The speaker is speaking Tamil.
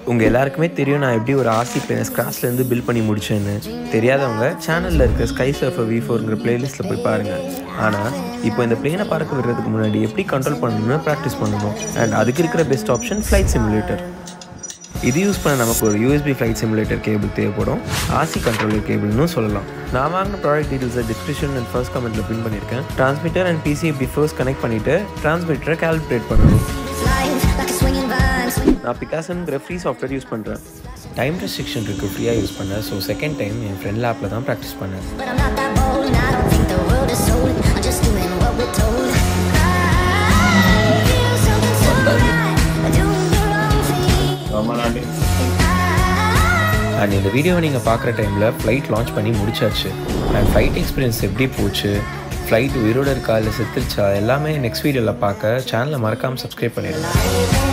உங்கள் எல்லாருக்குமே தெரியும் நான் எப்படி ஒரு ஆர்சி பிளேனை ஸ்க்ராட்ச்லேருந்து பில்ட் பண்ணி முடிச்சேன்னு தெரியாதவங்க சேனலில் இருக்க ஸ்கை சர்ஃபர் வி ஃபோருங்கிற பிளேலிஸ்ட்டில் போய் பாருங்கள் ஆனால் இப்போ இந்த பிளேனை பறக்க விடுறதுக்கு முன்னாடி எப்படி கண்ட்ரோல் பண்ணணும்னு ப்ராக்டிஸ் பண்ணணும் அண்ட் அதுக்கு இருக்கிற பெஸ்ட் ஆப்ஷன் ஃப்ளைட் சிமுலேட்டர் இது யூஸ் பண்ண நமக்கு ஒரு யூஎஸ்பி ஃப்ளைட் சிமுலேட்டர் கேபிள் தேவைப்படும் ஆர்சி கண்ட்ரோலர் கேபிள்னு சொல்லலாம் நான் வாங்கின ப்ராடக்ட் டீட்டெயில்ஸை டிஸ்கிரிப்ஷன் அண்ட் ஃபர்ஸ்ட் கமெண்ட்டில் பின் பண்ணியிருக்கேன் ட்ரான்ஸ்மிட்டர் அண்ட் பிசி இப்படி ஃபர்ஸ்ட் கனெக்ட் பண்ணிவிட்டு ட்ரான்ஸ்மிட்டரை கால்குலேட் பண்ணணும் Flying like a swinging vine, swinging நான் பிகாசன்கிற ஃப்ரீ சாஃப்ட்வேர் யூஸ் பண்ணுறேன் டைம் ரெஸ்ட்ரிக்ஷன் இருக்குது ஃப்ரீயாக யூஸ் பண்ணேன் ஸோ செகண்ட் டைம் என் ஃப்ரெண்ட் லேப்பில் தான் ப்ராக்டிஸ் பண்ணேன் But I'm not that bold, and I don't think the world is sold. I'm just doing what we're told. I feel something so right. I don't belong to you. And I and இந்த வீடியோவை நீங்கள் பார்க்குற டைமில் ஃப்ளைட் லான்ச் பண்ணி முடிச்சாச்சு அண்ட் ஃப்ளைட் எக்ஸ்பீரியன்ஸ் எப்படி போச்சு ஃப்ளைட் உயிரோட இருக்கா இல்லை செத்துருச்சா எல்லாமே நெக்ஸ்ட் வீடியோவில் பார்க்க சேனலை மறக்காமல் சப்ஸ்கிரைப் பண்ணிடுங்க I've been